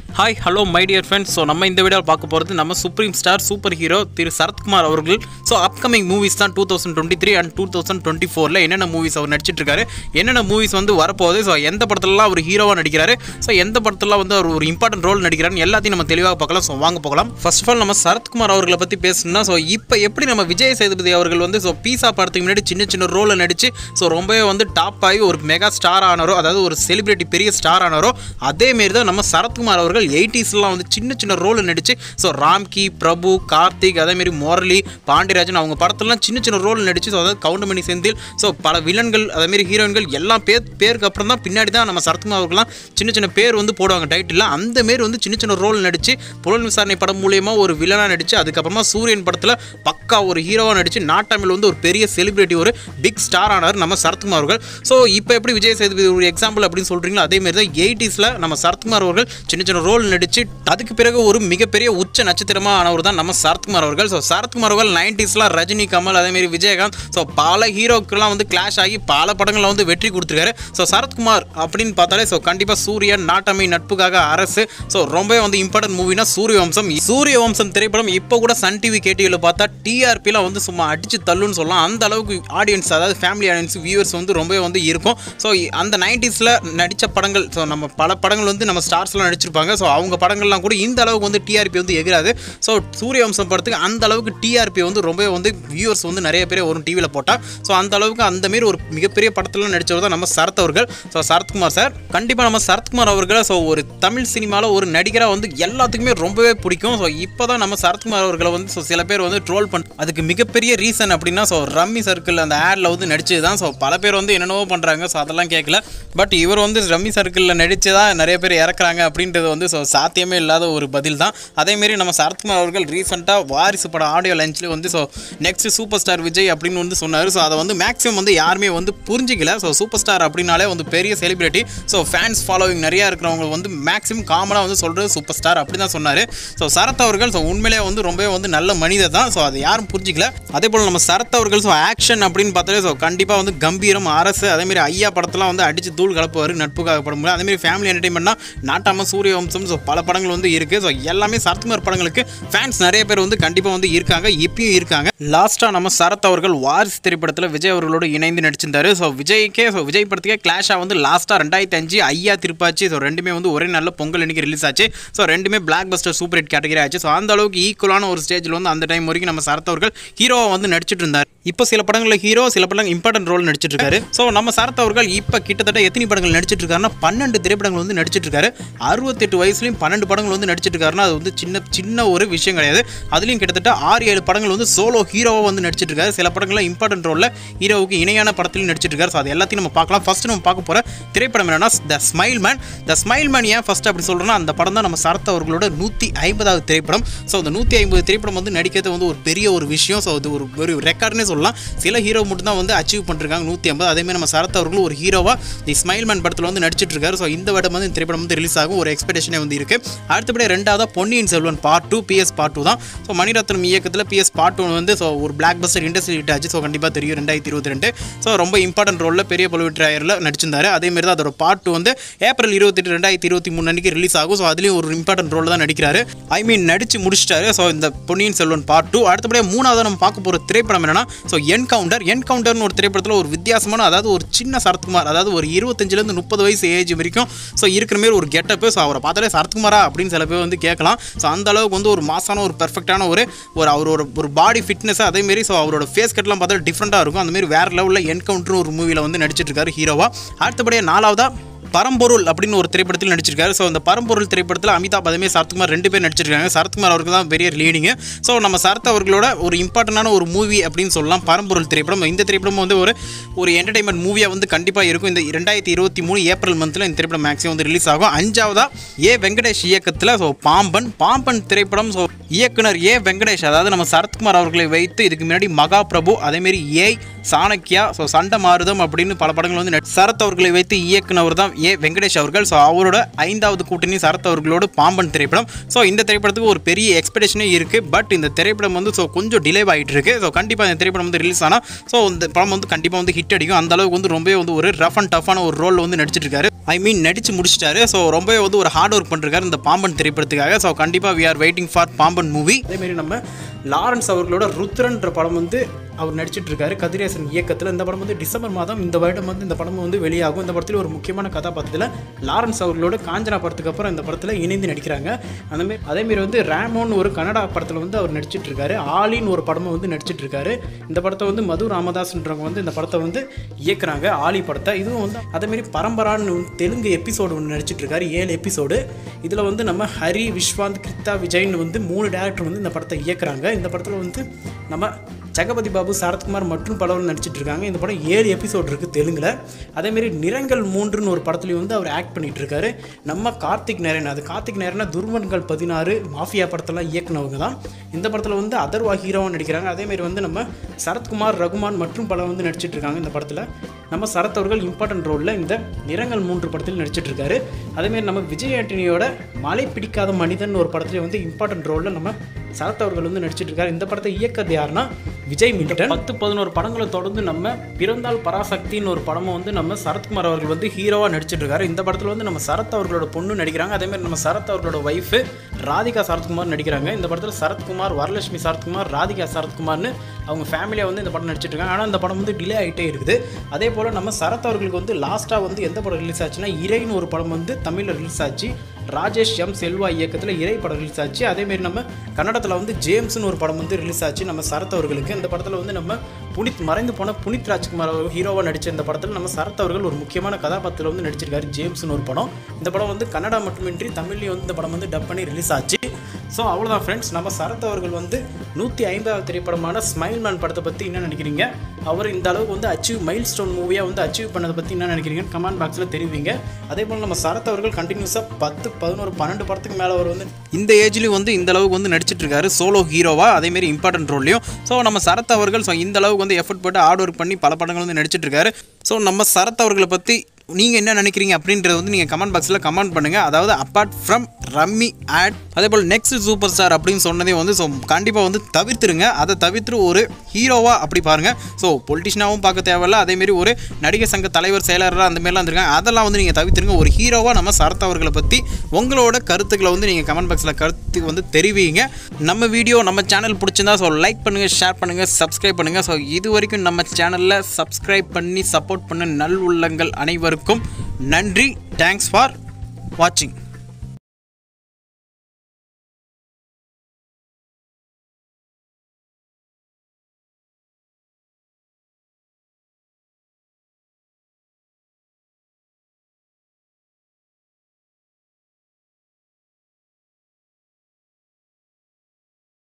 hi hello my dear friends so நம்ம இந்த வீடியோவில் பார்க்க போகிறது நம்ம சுப்ரீம் ஸ்டார் சூப்பர் ஹீரோ திரு சரத்குமார் அவர்கள் ஸோ அப்கமிங் மூவிஸ் தான் two thousand twenty three and two thousand twenty ஃபோரில் என்னென்ன மூவிஸ் அவர் நடிச்சிட்டு இருக்காரு என்னென்ன மூவிஸ் வந்து வரப்போகுது ஸோ எந்த படத்துலலாம் அவர் ஹீரோவாக நடிக்கிறாரு ஸோ எந்த படத்துலலாம் வந்து அவர் ஒரு இம்பார்ட்டன்ட் ரோல் நடிக்கிறாருன்னு எல்லாத்தையும் நம்ம தெளிவாக பார்க்கலாம் ஸோ வாங்க போகலாம் ஃபர்ஸ்ட் ஆஃப் ஆல் நம்ம சரத்குமார் அவர்களை பற்றி பேசணும்னா ஸோ இப்போ எப்படி நம்ம விஜய் சேதுபதி அவர்கள் வந்து ஸோ பீஸா படத்துக்கு முன்னாடி சின்ன சின்ன ரோலில் நடிச்சு ஸோ ரொம்பவே வந்து டாப் ஆகி ஒரு மெகா ஸ்டார் ஆனாரோ அதாவது ஒரு செலிபிரிட்டி பெரிய ஸ்டார் ஆனாரோ அதேமாரி தான் நம்ம சரத்குமார் அவர்கள் எயிட்டிஸ்லாம் வந்து சின்ன சின்ன ரோல் நடிச்சு ஸோ ராம்கி பிரபு கார்த்திக் அதேமாரி முரளி பாண்டியராஜன் அவங்க படத்துலலாம் சின்ன சின்ன ரோல் நடிச்சு ஸோ அதாவது கவுண்டமணி செந்தில் ஸோ பல வில்லன்கள் அதேமாரி ஹீரோயின்கள் எல்லாம் பேர் பேருக்கு அப்புறம் தான் பின்னாடி தான் நம்ம சரத்குமார் அவர்கள்லாம் சின்ன சின்ன பேர் வந்து போடுவாங்க டைட்டில் அந்த மாரி வந்து சின்ன சின்ன ரோல் நடிச்சு புலன் விசாரணை படம் மூலியமா ஒரு வில்லனாக நடிச்சு அதுக்கப்புறமா சூரியன் படத்தில் பக்கா ஒரு ஹீரோவாக நடிச்சு நாட்டாமில் வந்து ஒரு பெரிய செலிபிரிட்டி ஒரு பிக் ஸ்டார் ஆனார் நம்ம சரத்குமார் அவர்கள் ஸோ இப்போ எப்படி விஜய் சேதுபதி ஒரு எக்ஸாம்பிள் அப்படின்னு சொல்கிறீங்களோ அதே மாதிரி தான் எயிட்டிஸில் நம்ம சரத்குமார் அவர்கள் சின்ன சின்ன ரோல் நடிச்சு அதுக்கு பிறகு ஒரு மிகப்பெரிய உச்ச நட்சத்திரமாக ஆனவர் தான் நம்ம சரத்குமார் அவர்கள் ஸோ சரத்குமார் அவர்கள் நைன்டிஸ்லாம் ரஜினி கமல் அதேமாரி விஜயகாந்த் ஸோ பல ஹீரோக்கெல்லாம் வந்து கிளாஷ் ஆகி பல படங்களில் வந்து வெற்றி கொடுத்துருக்காரு ஸோ சரத்குமார் அப்படின்னு பார்த்தாலே ஸோ கண்டிப்பாக சூரியன் நாட்டமை நட்புக்காக அரசு ஸோ ரொம்பவே வந்து இம்பார்ட்டன்ட் மூவினா சூரிய வம்சம் சூரிய வம்சம் திரைப்படம் இப்போ கூட சன் டிவி கேடிவியில் பார்த்தா டிஆர்பியில் வந்து சும்மா அடிச்சு தள்ளுன்னு சொல்லலாம் அந்த அளவுக்கு ஆடியன்ஸ் அதாவது ஃபேமிலி ஆடியன்ஸ் வியூவர்ஸ் வந்து ரொம்பவே வந்து இருக்கும் ஸோ அந்த நைன்டிஸில் நடித்த படங்கள் ஸோ நம்ம பல படங்கள் வந்து நம்ம ஸ்டார்ஸ்லாம் நடிச்சிருப்பாங்க ஸோ அவங்க படங்கள்லாம் கூட இந்த அளவுக்கு வந்து டிஆர்பி வந்து எகிராது ஸோ சூரிய வம்சம் படத்துக்கு அந்த அளவுக்கு டிஆர்பி வந்து ரொம்பவே வந்து வியூவர்ஸ் வந்து நிறைய பேர் வரும் டிவியில் போட்டால் ஸோ அந்த அளவுக்கு அந்த மாரி ஒரு மிகப்பெரிய படத்தில் நடித்தவர் தான் நம்ம சரத் அவர்கள் ஸோ சரத்குமார் சார் கண்டிப்பாக நம்ம சரத்குமார் அவர்களை ஸோ ஒரு தமிழ் சினிமாவில் ஒரு நடிகராக வந்து எல்லாத்துக்குமே ரொம்பவே பிடிக்கும் ஸோ இப்போ தான் நம்ம சரத்குமார் அவர்களை வந்து ஸோ சில பேர் வந்து ட்ரோல் பண்ண அதுக்கு மிகப்பெரிய ரீசன் அப்படின்னா ஸோ ரம்மி சர்க்கிள் அந்த ஆடில் வந்து நடிச்சது தான் ஸோ பல பேர் வந்து என்னென்னவோ பண்ணுறாங்க ஸோ அதெல்லாம் கேட்கல பட் இவர் வந்து ரம்மி சர்க்கிளில் நடித்து தான் நிறைய பேர் இறக்குறாங்க அப்படின்றது வந்து ஸோ சாத்தியமே இல்லாத ஒரு பதில் தான் அதேமாரி நம்ம சரத்குமார் அவர்கள் ரீசெண்டாக வாரிசு படம் ஆடியோ லஞ்சில் வந்து so next super star Vijay அப்படின்னு வந்து சொன்னார் ஸோ அதை வந்து மேக்ஸிமம் வந்து யாருமே வந்து புரிஞ்சிக்கல ஸோ சூப்பர் ஸ்டார் அப்படின்னாலே வந்து பெரிய செலிபிரிட்டி ஸோ ஃபேன்ஸ் ஃபாலோவிங் நிறையா இருக்கிறவங்க வந்து மேக்ஸிமம் காமனாக வந்து சொல்கிறது சூப்பர் ஸ்டார் அப்படி தான் சொன்னார் ஸோ சரத் அவர்கள் ஸோ உண்மையிலே வந்து ரொம்பவே வந்து நல்ல மனிதர் தான் ஸோ அதை யாரும் புரிஞ்சிக்கல அதே போல் நம்ம சரத் அவர்கள் ஸோ ஆக்ஷன் அப்படின்னு பார்த்தாலே ஸோ கண்டிப்பாக வந்து கம்பீரம் அரசு அதேமாரி ஐயா படத்தெல்லாம் வந்து அடித்து தூள் கலப்புவார் நட்புக்காக படம் முடியும் அதேமாரி ஃபேமிலி என்டர்டைன்மெண்ட்னா நாட்டாம சூரிய வம்சம் ஸோ பல படங்கள் வந்து இருக்குது ஸோ எல்லாமே சரத்குமார் படங்களுக்கு ஃபேன்ஸ் நிறைய பேர் வந்து கண்டிப்பாக வந்து இருக்காங்க இப்பயும் இருக்காங்க லாஸ்ட்டாக நம்ம சரத் அவர்கள் வாரிசு திரைப்படத்தில் விஜய் அவர்களோடு இணைந்து நடிச்சிருந்தாரு ஸோ விஜய்க்கே ஸோ விஜய் படத்துக்கே கிளாஷாக வந்து லாஸ்ட்டாக ரெண்டாயிரத்தி அஞ்சு ஐயா திருப்பாச்சு ஸோ ரெண்டுமே வந்து ஒரே நல்ல பொங்கல் அன்னைக்கு ரிலீஸ் ஆச்சு ஸோ ரெண்டுமே blockbuster super hit category ஆச்சு ஸோ அந்த அளவுக்கு ஈக்குவலான ஒரு ஸ்டேஜில் வந்து அந்த டைம் வரைக்கும் நம்ம சரத் அவர்கள் ஹீரோவாக வந்து நடிச்சிட்டு இருந்தார் இப்போ சில படங்களில் ஹீரோ சில படங்கள் இம்பார்ட்டன்ட் ரோல் நடிச்சிட்டு இருக்காரு ஸோ நம்ம சரத் அவர்கள் இப்போ கிட்டத்தட்ட எத்தனை படங்கள் நடிச்சிட்டு இருக்காருன்னா பன்னெண்டு திரைப்படங்கள் வந்து நடிச்சிட்டு இருக்காரு அறுபத்தெட்டு வயசுலையும் பன்னெண்டு படங்கள் வந்து நடிச்சிட்டு இருக்காருன்னா அது வந்து சின்ன சின்ன ஒரு விஷயம் கிடையாது அதுலேயும் கிட்டத்தட்ட ஆறு ஏழு படங்கள் வந்து சோலோ ஹீரோவாக வந்து நடிச்சிட்டு இருக்காரு சில படங்கள்லாம் இம்பார்ட்டன்ட் ரோலில் ஹீரோவுக்கு இணையான படத்திலையும் நடிச்சிட்டு இருக்காரு ஸோ அது எல்லாத்தையும் நம்ம பார்க்கலாம் ஃபர்ஸ்ட் நம்ம பார்க்க போகிற திரைப்படம் என்னன்னா the smile man the smile man ஏன் ஃபர்ஸ்ட் அப்படி சொல்கிறோன்னா அந்த படம் தான் நம்ம சரத் அவர்களோட நூற்றி ஐம்பதாவது திரைப்படம் ஸோ அந்த நூற்றி ஐம்பது திரைப்படம் வந்து நடிக்கிறது வந்து ஒரு பெரிய ஒரு விஷயம் ஸோ அது ஒரு ஒரு ரெக்கார்ட்னே சொல்லலாம் சில ஹீரோ மட்டும் தான் வந்து அச்சீவ் பண்ணிருக்காங்க நூற்றி ஐம்பது அதேமாதிரி நம்ம சரத் அவர்களும் ஒரு ஹீரோவாக தி ஸ்மைல் மேன் படத்தில் வந்து நடிச்சிட்டு இருக்காரு ஸோ இந்த வருடம் வந்து இந்த திரைப்படம் வந்து ரிலீஸ் ஆகும் ஒரு எக்ஸ்பெக்டேஷனே வந்து இருக்கு அடுத்தபடி ரெண்டாவது Ponniyin Selvan part two PS part two தான் ஸோ மணிரத்னம் இயக்கத்தில் பிஎஸ் பார்ட் டூ வந்து ஸோ ஒரு பிளாக் பஸ்டர் இண்டஸ்ட்ரி ஹிட் ஆச்சு ஸோ கண்டிப்பாக தெரியும் ரெண்டாயிரத்தி இருபத்தி ரெண்டு ஸோ ரொம்ப இம்பார்ட்டன்ட் ரோலில் பெரிய பழுவேற்றாயரில் நடிச்சிருந்தாரு அதேமாரி தான் அதோட பார்ட் டூ வந்து ஏப்ரல் இருபத்தெட்டு ரெண்டாயிரத்தி இருபத்தி மூணு அன்னைக்கு ரிலீஸ் ஆகும் ஸோ அதுலேயும் ஒரு இம்பார்ட்டன்ட் ரோல் தான் நடிக்கிறாரு ஐ மீன் நடிச்சு முடிச்சிட்டாரு ஸோ இந்த பொன்னியின் செல்வன் பார்ட் டூ அடுத்தபடியாக மூணாவது நம்ம பார்க்க போகிற திரைப்படம் என்னன்னா ஸோ என்கவுண்டர் என்கவுண்டர்னு ஒரு திரைப்படத்தில் ஒரு வித்தியாசமான அதாவது ஒரு சின்ன சரத்குமார் அதாவது ஒரு இருபத்தஞ்சிலேருந்து முப்பது வயசு ஏஜ் வரைக்கும் ஸோ இருக்கிற மாரி ஒரு கெட்டப்பு ஸோ அவரை பார்த்தாலே சரத்குமாரா அப்படின்னு சில பேர் வந்து கேட்கலாம் ஸோ அந்த அளவுக்கு வந்து ஒரு மாசான ஒரு பெர்ஃபெக்டான ஒரு ஒரு அவரோட ஒரு பாடி ஃபிட்னஸ் அதேமாரி ஸோ அவரோட ஃபேஸ் கட்லாம் பார்த்தா டிஃப்ரெண்ட்டாக இருக்கும் அந்த மாதிரி வேறு லெவலில் என்கவுண்டர் ஒரு மூவியில் வந்து நடிச்சிட்டு இருக்காரு ஹீரோவா அடுத்தபடியாக நாலாவதாக பரம்பொருள் அப்படின்னு ஒரு திரைப்படத்தில் நடிச்சிருக்காரு ஸோ அந்த பரம்பொருள் திரைப்படத்தில் அமிதாப் அதேமே சரத்குமார் ரெண்டு பேர் நடிச்சிருக்காங்க சரத்குமார் அவருக்கு தான் பெரிய லீடிங்கு ஸோ நம்ம சரத் அவர்களோட ஒரு இம்பார்ட்டண்டான ஒரு மூவி அப்படின்னு சொல்லலாம் பரம்பொருள் திரைப்படம் இந்த திரைப்படம் வந்து ஒரு ஒரு என்டர்டைன்மெண்ட் மூவியாக வந்து கண்டிப்பாக இருக்கும் இந்த ரெண்டாயிரத்தி இருபத்தி மூணு ஏப்ரல் மந்தில் இந்த திரைப்படம் மேக்ஸிமம் வந்து ரிலீஸ் ஆகும் அஞ்சாவதா ஏ வெங்கடேஷ் இயக்கத்தில் ஸோ பாம்பன் பாம்பன் திரைப்படம் ஸோ இயக்குனர் ஏ வெங்கடேஷ் அதாவது நம்ம சரத்குமார் அவர்களை வைத்து இதுக்கு முன்னாடி மகா பிரபு அதேமாரி ஏய் சாணக்கியா ஸோ சண்டை மாறுதம் அப்படின்னு பல படங்கள் வந்து நடி- சரத் அவர்களை வைத்து இயக்குனவர் தான் ஏ வெங்கடேஷ் அவர்கள் ஸோ அவரோட ஐந்தாவது கூட்டணி சரத் அவர்களோட பாம்பன் திரைப்படம் ஸோ இந்த திரைப்படத்துக்கு ஒரு பெரிய எக்ஸ்பெக்டேஷனே இருக்குது பட் இந்த திரைப்படம் வந்து ஸோ கொஞ்சம் டிலே ஆகிட்டு இருக்கு ஸோ கண்டிப்பாக இந்த திரைப்படம் வந்து ரிலீஸ் ஆனால் ஸோ இந்த படம் வந்து கண்டிப்பாக வந்து ஹிட் அடிக்கும் அந்த அளவுக்கு வந்து ரொம்பவே வந்து ஒரு ரஃப் அண்ட் டஃப்பான ஒரு ரோல் வந்து நடிச்சிட்டு இருக்காரு ஐ மீன் நடிச்சு முடிச்சிட்டாரு ஸோ ரொம்பவே வந்து ஒரு ஹார்ட் ஒர்க் பண்ணிருக்காரு இந்த பாம்பன் திரைப்படத்துக்காக ஸோ கண்டிப்பாக we are waiting for Pamban movie அதேமாரி நம்ம லாரன்ஸ் அவர்களோட ருத்ரன்ற படம் வந்து அவர் நடிச்சிட்டு இருக்காரு கதிரேசன் இயக்கத்தில் இந்த படம் வந்து டிசம்பர் மாதம் இந்த வருடம் வந்து இந்த படம் வந்து வெளியாகும் இந்த படத்தில் ஒரு முக்கியமான கதாபாத்திரத்தில் லாரன்ஸ் அவர்களோட காஞ்சனா படத்துக்கு அப்புறம் இந்த படத்தில் இணைந்து நடிக்கிறாங்க அந்தமாரி அதேமாரி வந்து ரேமோன் ஒரு கன்னடா படத்தில் வந்து அவர் நடிச்சிட்டு இருக்காரு ஆலின்னு ஒரு படமும் வந்து நடிச்சிட்டு இருக்காரு இந்த படத்தை வந்து மது ராமதாஸ்ன்றவங்க வந்து இந்த படத்தை வந்து இயக்குறாங்க ஆலி படத்தை இதுவும் வந்து அதேமாரி பரம்பரான்னு ஒரு தெலுங்கு எபிசோடு ஒன்று நடிச்சிட்டு இருக்காரு ஏழு எபிசோடு இதில் வந்து நம்ம ஹரி விஸ்வாந்த் கிருத்தா விஜய்னு வந்து மூணு டேரக்டர் வந்து இந்த படத்தை இயக்குறாங்க இந்த படத்தில் வந்து நம்ம ஜெகபதி பாபு சரத்குமார் மற்றும் பலரும் நடிச்சிட்டு இருக்காங்க இந்த படம் ஏழு எபிசோட் இருக்குது தெலுங்கில் அதேமாரி நிறங்கள் மூன்றுன்னு ஒரு படத்துலையும் வந்து அவர் ஆக்ட் பண்ணிட்டு இருக்காரு நம்ம கார்த்திக் நேரன் அது கார்த்திக் நேரனா துர்மன்கள் பதினாறு மாஃபியா படத்தெல்லாம் இயக்குனவங்க தான் இந்த படத்தில் வந்து அதர்வா ஹீரோவாக நடிக்கிறாங்க அதேமாரி வந்து நம்ம சரத்குமார் ரகுமான் மற்றும் பலர் வந்து நடிச்சிட்டு இருக்காங்க இந்த படத்தில் நம்ம சரத் அவர்கள் இம்பார்ட்டன்ட் ரோலில் இந்த நிறங்கள் மூன்று படத்தில் நடிச்சிட்டு இருக்காரு அதேமாரி நம்ம விஜய் ஆண்டனியோட மழை பிடிக்காத மனிதன் ஒரு படத்துலேயும் வந்து இம்பார்ட்டன்ட் ரோலில் நம்ம சரத் அவர்கள் வந்து நடிச்சிட்டு இருக்காரு இந்த படத்தை இயக்கிறது யாருன்னா விஜய் மில்டன் பத்து பதினோரு படங்களை தொடர்ந்து நம்ம பிறந்தால் பராசக்தின்னு ஒரு படமும் வந்து நம்ம சரத்குமார் அவர்கள் வந்து ஹீரோவாக நடிச்சிட்டு இருக்காரு இந்த படத்தில் வந்து நம்ம சரத் அவர்களோட பொண்ணு நடிக்கிறாங்க அதேமாதிரி நம்ம சரத் அவர்களோட ஒய்ஃபு ராதிகா சரத்குமார் நடிக்கிறாங்க இந்த படத்தில் சரத்குமார் வரலட்சுமி சரத்குமார் ராதிகா சரத்குமார்னு அவங்க ஃபேமிலியாக வந்து இந்த படம் நடிச்சிட்டு இருக்காங்க ஆனால் இந்த படம் வந்து டிலே ஆகிட்டே இருக்குது அதே போல் நம்ம சரத் அவர்களுக்கு வந்து லாஸ்ட்டாக வந்து எந்த படம் ரிலீஸ் ஆச்சுன்னா இறைன்னு ஒரு படம் வந்து தமிழில் ரிலீஸ் ஆச்சு ராஜேஷ் எம் செல்வா இயக்கத்தில் இறை படம் ரிலீஸ் ஆச்சு அதேமாரி நம்ம கன்னடத்தில் வந்து ஜேம்ஸ்னு ஒரு படம் வந்து ரிலீஸ் ஆச்சு நம்ம சரத் அவர்களுக்கு இந்த படத்தில் வந்து நம்ம புனித் மறைந்து போன புனித் ராஜ்குமார் அவர் ஹீரோவாக நடித்த இந்த படத்தில் நம்ம சரத் அவர்கள் ஒரு முக்கியமான கதாபாத்திரத்தில் வந்து நடிச்சிருக்காரு ஜேம்ஸ்னு ஒரு படம் இந்த படம் வந்து கன்னடா மட்டுமின்றி தமிழ்லேயும் வந்து இந்த படம் வந்து டப் பண்ணி ரிலீஸ் ஆச்சு ஸோ அவ்வளோதான் ஃப்ரெண்ட்ஸ் நம்ம சரத் அவர்கள் வந்து நூற்றி ஐந்தாவது திரைப்படமான ஸ்மைல் மேன் படத்தை பற்றி என்ன நினைக்கிறீங்க அவர் இந்த அளவுக்கு வந்து அச்சீவ் மைல் ஸ்டோன் மூவியாக வந்து அச்சீவ் பண்ணதை பற்றி என்ன நினைக்கிறீங்கன்னு கமெண்ட் பாக்ஸில் தெரிவிங்க அதே போல் நம்ம சரத் அவர்கள் கண்டினியூஸாக பத்து பதினோரு பன்னெண்டு படத்துக்கு மேலே அவர் வந்து இந்த ஏஜ்லேயும் வந்து இந்த அளவுக்கு வந்து நடிச்சிட்டு இருக்காரு சோலோ ஹீரோவா அதேமாரி இம்பார்ட்டன்ட் ரோல்லையும் ஸோ நம்ம சரத் அவர்கள் ஸோ இந்த அளவுக்கு வந்து எஃபர்ட் போட்டு ஹார்ட் ஒர்க் பண்ணி பல படங்கள் வந்து நடிச்சிட்டு இருக்காரு ஸோ நம்ம சரத் அவர்களை பற்றி நீங்கள் என்ன நினைக்கிறீங்க அப்படின்றத வந்து நீங்கள் கமெண்ட் பாக்ஸில் கமெண்ட் பண்ணுங்கள் அதாவது அப்பார்ட் ஃப்ரம் ரம்மி ஆட் அதே போல் நெக்ஸ்ட் சூப்பர் ஸ்டார் அப்படின்னு சொன்னதே வந்து ஸோ கண்டிப்பாக வந்து தவிர்த்துருங்க அதை தவிர்த்து ஒரு ஹீரோவாக அப்படி பாருங்கள் ஸோ பொலிட்டிஷனாகவும் பார்க்க தேவையில்ல அதேமாரி ஒரு நடிகர் சங்க தலைவர் செயலராக அந்த மாதிரிலாம் இருந்திருக்காங்க அதெல்லாம் வந்து நீங்கள் தவிர்த்துருங்க ஒரு ஹீரோவாக நம்ம சரத் அவர்களை பற்றி உங்களோட கருத்துக்களை வந்து நீங்கள் கமெண்ட் பாக்ஸில் கருத்து வந்து தெரிவிங்க நம்ம வீடியோ நம்ம சேனல் பிடிச்சிருந்தா ஸோ லைக் பண்ணுங்கள் ஷேர் பண்ணுங்கள் சப்ஸ்கிரைப் பண்ணுங்கள் ஸோ இது வரைக்கும் நம்ம சேனலில் சப்ஸ்கிரைப் பண்ணி சப்போர்ட் பண்ண நல் உள்ளங்கள் அனைவருக்கும் நன்றி தேங்க்ஸ் ஃபார் வாட்சிங்